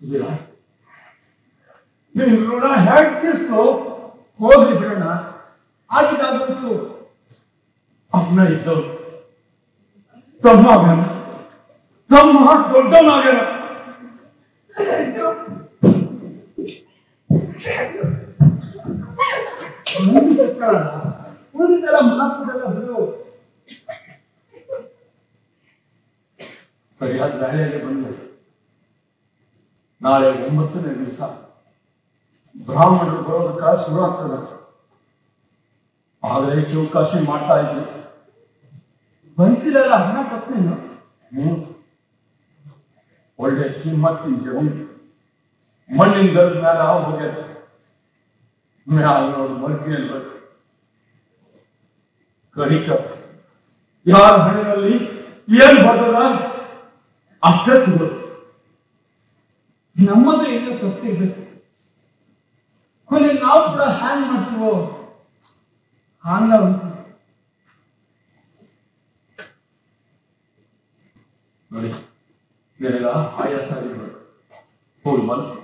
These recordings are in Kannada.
ಇದೀರಾ ನೀನು ಋಣ ಹೇಗೆ ತೀರ್ಸ್ಕೋ ಹೋಗ್ಲಿ ಬಿಡೋಣ ಆಗಿದ್ದಾಗೋಯ್ತು ಅಮ್ಮ ಇದ್ದವು ತಮ್ಮ ಆಗ್ಯಾನ ತಮ್ಮ ದೊಡ್ಡವನಾಗ್ಯಾನ ಮುಂದೆ ಸಿಕ್ಕಲ್ಲ ಒಂದು ಸಲ ಮಾತುಗಳೆಲ್ಲ ಬಿಡು ಸರಿಯಾದ ವೇಳೆಯಲ್ಲಿ ಬಂದೆ ನಾಳೆ ಒಂಬತ್ತನೇ ದಿವಸ ಬ್ರಾಹ್ಮಣರು ಬರೋದಕ್ಕ ಶುರು ಆಗ್ತದ ಆದರೆ ಚೌಕಾಶಿ ಮಾಡ್ತಾ ಇದ್ರು ಬನ್ಸಿಲೆಲ್ಲ ಹಣ ಕೊಟ್ಟನೇನು ಹ್ಮ್ ಒಳ್ಳೆ ಕಿಮ್ಮತ್ತಿನ ಜಮೀನು ಮಣ್ಣಿನ ಗರದ ಮೇಲೆ ಹೋಗ್ಯದ ಮ್ಯಾಲ ನೋಡು ಮರ್ಕಿನಲ್ಲಿ ಬರ್ ಕರಿಕ ಯಾರ ಹಣಿನಲ್ಲಿ ಏನ್ ಬರ್ತದ ಅಷ್ಟೇ ಸಿಗೋದು ನಮ್ಮದು ಏನೋ ತಪ್ಪಿರ್ಬೇಕು ಕೊನೆ ನಾವು ಕೂಡ ಹ್ಯಾಂಗ್ ಮಾಡ್ತೀವೋ ಹಾಂಗ ಅಂತೀವಿ ನೋಡಿ ನಿನಗ ಆಯಾಸ ಆಗಿರ್ಬೇಕು ಹೋಗಿ ಬಂತು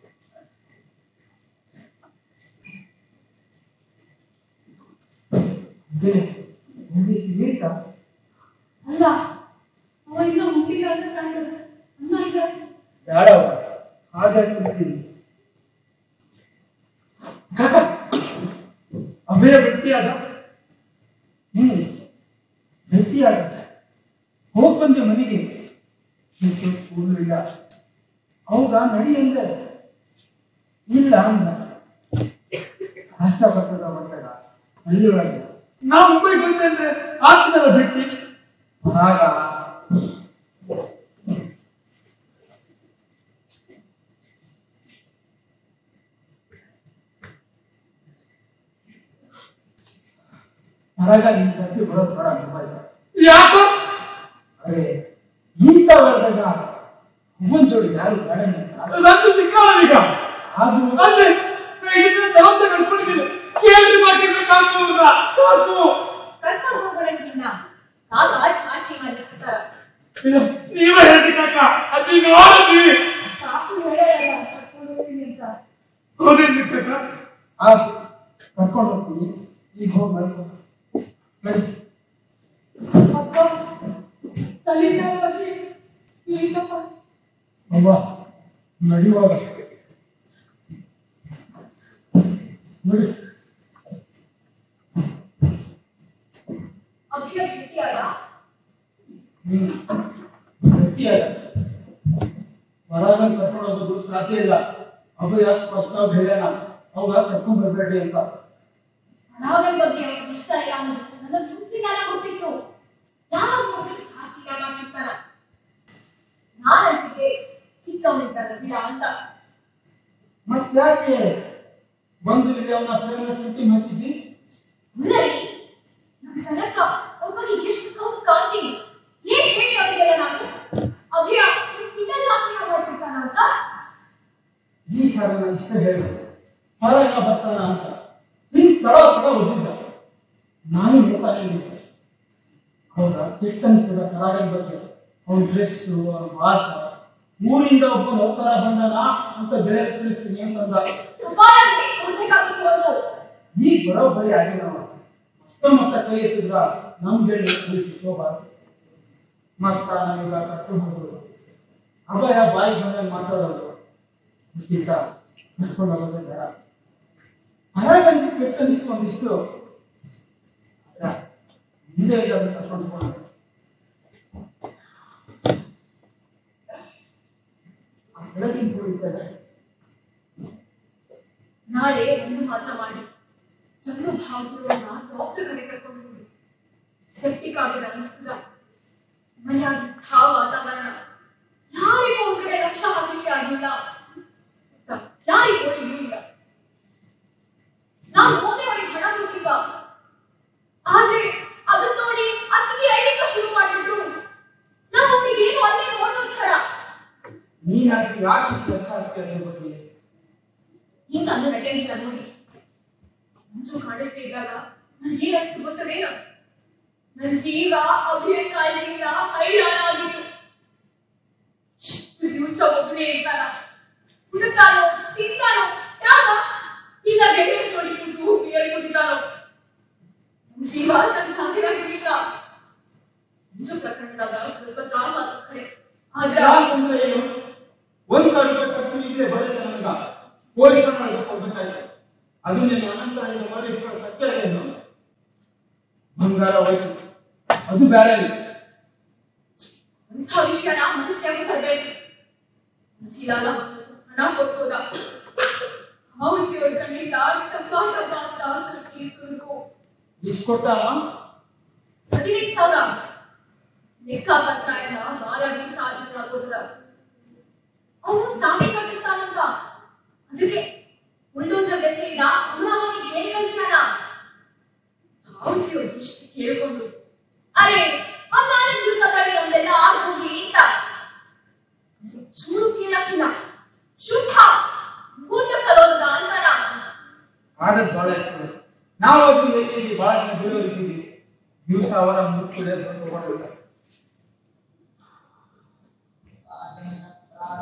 ಲೇಟಾ ಅಲ್ಲ ಅವ ಇನ್ನೂ ಮುಟ್ಟಿಲ್ಲ ಅಂತ ಕಾಣ್ತದೆ ಅಮ್ಮ ಈಗ ಬೇಡ ಹಾಗೆ ಕುಡ್ತೀನಿ ಅಭಯ ಭೇಟಿಯಾದ ಹ್ಮ್ ಭೇಟಿಯಾದ ಹೋಗ್ ಬಂದೆ ಮನೆಗೆ ಹೆಚ್ಚು ಕೂದಲಿಲ್ಲ ಹೌದಾ ನಡಿ ಅಂದೆ ಇಲ್ಲ ಅಂದ ಹಸ್ತ ಬರ್ತದ ಬರ್ತದ ಅಲ್ಲಿ ಒಳಗೆ ನಾ ಮುಂಬೈ ಬಂದೆ ಅಂದ್ರೆ ಆಗ್ತದಲ್ಲ ಭೇಟಿ ಆಗ ಹೊರಗ ಈ ಸರ್ತಿ ಬರೋದು ಬೇಡ ಮುಂಬೈ ಯಾಕೋ ಅದೇ ಇಂಥ ಹೊಡೆದಾಗ ಹೂವನ್ ಜೋಡಿ ಯಾರು ಬೇಡ ನಂದು ಸಿಕ್ಕಲ್ಲ ಈಗ ಅದು ಅಲ್ಲಿ ಇದನ್ನ ಜವಾಬ್ದಾರಿ ಕಟ್ಕೊಂಡಿದ್ದೀನಿ ಕೇಳಿ ಮಾಡಿದ್ರೆ ಕಾಕು ಕಾಕು ಕರ್ಕೊಂಡು ಹೋಗ್ಬೇಡಂತಿನ್ನ ನಾನು ಆಯ್ತು ಸಾಕ್ಷಿ ಮಾಡಿರ್ತಾರ ಇದು ನೀವೇ ಹೇಳ್ತಿದ್ದಕ್ಕ ಅಲ್ಲಿ ನೋಡಿದ್ವಿ ಸಾಕು ಹೇಳಲ್ಲ ಕರ್ಕೊಂಡು ಹೋಗ್ತೀನಿ ಅಂತ ಹೋದಿರ್ಲಿಕ್ಕ ಆಯ್ತು ಕರ್ಕೊಂಡು ಹೋಗ್ತೀನಿ ಈಗ ಹೋಗಿ ಮಾಡ್ಕೊ ನಡಿ ಅಪ್ಪ ತಲೆನೋವು ಅಜ್ಜಿ ಇಲ್ಲಪ್ಪ ಅವ್ವ ನಡಿವಾಗ ನೋಡಿ ಅಭಿಯ ಭೇಟಿಯಾದ ಹ್ಮ್ ಗಟ್ಟಿಯಾಗ ಹೊರಗ ಕರ್ಕೊಂಡು ಹೋಗೋದು ಸಾಧ್ಯ ಇಲ್ಲ ಅಭಯ ಸ್ಪಷ್ಟವಾಗಿ ಹೇಳ್ಯಾನ ಅವಾಗ ಕರ್ಕೊಂಡ್ ಬರ್ಬೇಡಿ ಅಂತ ಅನಾಗಲ್ ಬಗ್ಗೆ ಅವನಿಗೆ ಇಷ್ಟ ಇಲ್ಲ ಅನ್ನೋದು ನನ್ನ ಮುಂಚಿಗಾಲ ಗೊತ್ತಿತ್ತು ಯಾವಾಗ ಹೋಗ್ಲಿಕ್ಕೆ ಸಾಷ್ಟಿಗಾಲ ಸಿಗ್ತಾನ ನಾನಂತಿಗೆ ಚಿಕ್ಕವನಿದ್ದಾಗ ಬಿಡ ಅಂತ ಮತ್ತ್ಯಾಕೆ ಬಂದು ಇಲ್ಲಿ ಅವನ ಪ್ರೇಮ ಪ್ರೀತಿ ಹಚ್ಚಿದ್ದಿ ಉಲ್ಲರಿ ನಮ್ಮ ಜನಕ್ಕ ಅವ್ರ ಬಗ್ಗೆ ಎಷ್ಟು ಕೌಂಟ್ ಕಾಣ್ತೀನಿ ಏನ್ ಹೇಳಿ ಅವರಿಗೆಲ್ಲ ನಾನು ಅಭಿಯ ಇಂಥ ಶಾಸ್ತ್ರ ಮಾಡ್ಬಿಡ್ತಾನ ಅಂತ ಈ ಸಲ ನಾನು ಇಷ್ಟ ಹೇಳಿದೆ ಹೊರಗ ಬರ್ತಾನ ಅಂತ ಹಿಂಗ್ ತಡ ತಡ ಓದಿದ್ದ ನಾನು ನೋಡ್ತಾನೆ ಇದ್ದೆ ಹೌದಾ ಕೆಟ್ಟ ಅನಿಸ್ತದ ಹೊರಗನ್ ಬಗ್ಗೆ ಅವನ ಡ್ರೆಸ್ಸು ಅವನ ಭಾಷೆ ಊರಿಂದ ಒಬ್ಬ ನೌಕರ ಬಂದನ ಅಂತ ಬೇರೆ ತಿಳಿಸ್ತೀನಿ ಅಂತಂದ ಕಪಾಳಕ್ಕೆ ಕೊಡ್ಬೇಕಾಗಿತ್ತು ಒಂದು ಈಗ ಬರೋಬ್ಬರಿ ಆಗಿಲ್ಲ ಅವ. ಮತ್ತೆ ಮತ್ತೆ ಕೈ ಎತ್ತಿದ್ರ ನಮ್ ಹೇಳಿ ಪ್ರೀತಿ ಶೋಭಾ ಮತ್ತ ನಮಗ ಕರ್ಕೊಂಡು ಹೋಗೋದು ಅಭಯ ಬಾಯಿ ಬಂದಾಗ ಮಾತಾಡೋದು ಇದಕ್ಕಿಂತ ಕರ್ಕೊಂಡು ಹೋಗೋದೇ ಬೇಡ ಹೊರಗಂತ ಕೆಟ್ಟ ಅನಿಸ್ತು ಒಂದಿಷ್ಟು ಅದ, ಹಿಂದೆ ಇಲ್ಲ ಅಂತ ಕರ್ಕೊಂಡು ಹೋಗೋಣ ಆ ಬೆಳಗಿನ ಕುಡಿತಾರೆ ನಾಳೆ ಒಂದು ಮಾತ್ರ ಮಾಡಿ ಸಣ್ಣ ಭಾವಿಸಿರೋನ್ನ ಡಾಕ್ಟರ್ ಕಡೆ ಕರ್ಕೊಂಡು ಹೋಗಿ ಸೆಪ್ಟಿಕ್ ಆಗಿದೆ ಅನಿಸ್ತದ ಮನೆಯಾಗಿ ಆ ವಾತಾವರಣ ಯಾರಿಗೂ ಒಂದ್ ಕಡೆ ಲಕ್ಷ ಹಾಕ್ಲಿಕ್ಕೆ ಆಗಿಲ್ಲ ಯಾರಿಗೂ ಓಡಿಗೂ ಇಲ್ಲ ನಾನು ಹೋದೆ ಅವರಿಗೆ ಹಣ ಕೊಟ್ಟಿದ್ದ ಆದ್ರೆ ಅದನ್ನ ನೋಡಿ ಅತ್ತಿಗೆ ಅಳಿಕ ಶುರು ಮಾಡಿದ್ರು ನಾವು ಅವ್ರಿಗೆ ಏನು ಅಲ್ಲೇ ನೋಡೋದ್ ಥರ ನೀನ್ ಯಾಕೆ ಯಾಕೆ ಇಷ್ಟು ಲಕ್ಷ ಹಾಕ್ತೀಯ ಅದ್ರ ಬಗ್ಗೆ ಹಿಂಗ ಅಂದ ನಡೆಯಂಗಿಲ್ಲ ನೋಡಿ ಮುಂಚು ಕಾಣಿಸ್ತಾ ಇದ್ದಾಗ ನನ್ಗೆ ಏನ್ ಅನ್ಸ್ತು ಗೊತ್ತದೇನ ನನ್ ಜೀವ ಅಭಿಯ ಕಾಳಜಿಯಿಂದ ಹೈರಾಣ ಆಗಿತ್ತು ಇಷ್ಟು ದಿವಸ ಒಬ್ಬನೇ ಇರ್ತಾನ ಉಡುತ್ತಾನೋ ತಿಂತಾನೋ ಯಾವ ಇಲ್ಲ ಗೆಳೆಯ ಜೋಡಿ ಕೂತು ಬಿಯರ್ ಕುಡಿತಾನೋ ಜೀವ ತನ್ನ ಜಾತಿಯಾಗಿರ್ಲಿಲ್ಲ ನಿಜ ಪ್ರಕರಣದಾಗ ಸ್ವಲ್ಪ ತ್ರಾಸ ಆದ ಕಡೆ ಆದ್ರ ಕ್ಲಾಸ್ ಅಂದ್ರೆ ಏನು ಒಂದ್ ಸಾವಿರ ರೂಪಾಯಿ ಖರ್ಚು ಇಲ್ಲೇ ಬರುತ್ತೆ ನಮಗ ಪೊಲೀಸ್ ಠಾಣೆ ಕೊಡ್ಬೇಕಾಯ್ತು ಅದು ನೀನು ಅನಂತರಾಯ ಮಾಡಿ ಸತ್ಯ ಏನು ಬಂಗಾರ ಹೋಯ್ತು ಅದು ಬೇರೆ ಅಂಥ ವಿಷಯನ ಮನಸ್ಸಿನಾಗೆ ತರಬೇಡಿ ಮನಸ್ಸಿಲಾಲ ಬಂದು ಹಣ ಕೊಟ್ಟೋದ ಹೌಜಿ ಹೊಡ್ಕೊಂಡಿದ್ದ ಟಪ್ಪ ಟಪ್ಪ ಅಂತ ಕಟ್ಟಿ ಸುರುಕು ಇಷ್ಟು ಕೊಟ್ಟ ಹದಿನೆಂಟು ಸಾವಿರ ಲೆಕ್ಕ ಪತ್ರ ಎಲ್ಲ ಮಾರಾಡಿ ಸಾಧನೆ ಆಗೋದ್ರ ಅವನು ಸಾಮಿ ಕಟ್ಟಿಸ್ತಾನಂತ ಅದಕ್ಕೆ ಬುಲ್ಡೋಸರ್ ದೆಸೆಯಿಂದ ಅಮರಾವತಿಗೆ ಹೇಳಿ ಕಳಿಸ್ಯಾನ ಹೌಜಿ ಇಷ್ಟು ಕೇಳ್ಕೊಂಡು ಅರೆ ಒಂದ್ ನಾಲ್ಕು ದಿವಸ ತಡಿ ನಮ್ದೆಲ್ಲ ಆಗೋಗಿ ಅಂತ ಚೂರು ಕೇಳಕ್ಕಿಲ್ಲ ಶುದ್ಧ ಮೂರ್ತ ಚಲೋ ಅಂತ ಅಂತಾನ ಆದದ್ ಬಹಳ ಇರ್ತದೆ ನಾವು ಅದು ಎಲ್ಲಿ ಬಹಳ ಜನ ಬೀಳೋರಿದ್ದೀವಿ ದಿವಸ ಅವರ ಮುಖ್ಯ ಬಂದು ಹೋಗೋದಿಲ್ಲ